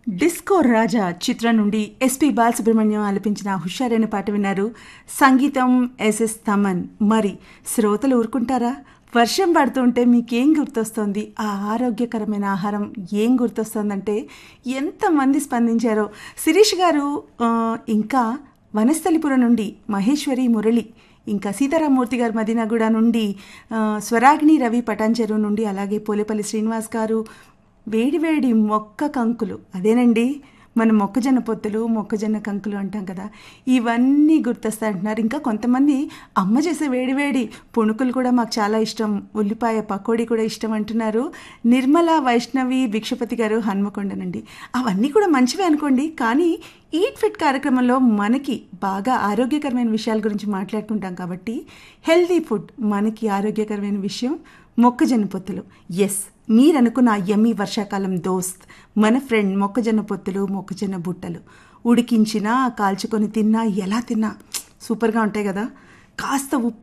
disco రాజా చిత్రం నుండి SP Balasubrahmanyam ఆలపించిన హుషారైన పాట విన్నారు సంగీతం ఎస్ఎస్ తమన్ మరి శ్రోతలు ఊరుకుంటారా వర్షం పడుతుంటే మీకేం గుర్తొస్తుంది ఆ ఆరోగ్యకరమైన ఆహారం ఏం గుర్తొస్తుందంటే ఎంతమంది స్పందించారో శిరీష్ గారు ఆ, ఇంకా వనస్థలిపురం నుండి మహేశ్వరి మురళి ఇంకా సీతారామూర్తి గారు మదీనాగూడ నుండి ఆ, స్వరాగ్ని రవి పటాన్చెరు నుండి అలాగే పోలేపల్లి శ్రీనివాస్ గారు వేడివేడి మొక్క కంకులు అదేనండి మన మొక్కజొన్న పొత్తులు మొక్కజొన్న కంకులు అంటాం కదా ఇవన్నీ గుర్తొస్తాయంటున్నారు ఇంకా కొంతమంది అమ్మ చేసే వేడివేడి పుణుకులు కూడా మాకు చాలా ఇష్టం ఉల్లిపాయ పకోడీ కూడా ఇష్టం అంటున్నారు నిర్మల వైష్ణవి భిక్షపతి గారు హన్మకొండనండి అవన్నీ కూడా మంచివే అనుకోండి కానీ ఈట్ ఫిట్ కార్యక్రమంలో మనకి బాగా ఆరోగ్యకరమైన విషయాల గురించి మాట్లాడుకుంటాం కాబట్టి హెల్దీ ఫుడ్ మనకి ఆరోగ్యకరమైన విషయం మొక్కజొన్న పొత్తులు ఎస్ మీరనుకున్న యమ్మీ వర్షాకాలం దోస్త్ మన ఫ్రెండ్ మొక్కజొన్న పొత్తులు మొక్కజొన్న బుట్టలు ఉడికించినా కాల్చుకొని తిన్నా ఎలా తిన్నా సూపర్గా ఉంటాయి కదా కాస్త ఉప్పు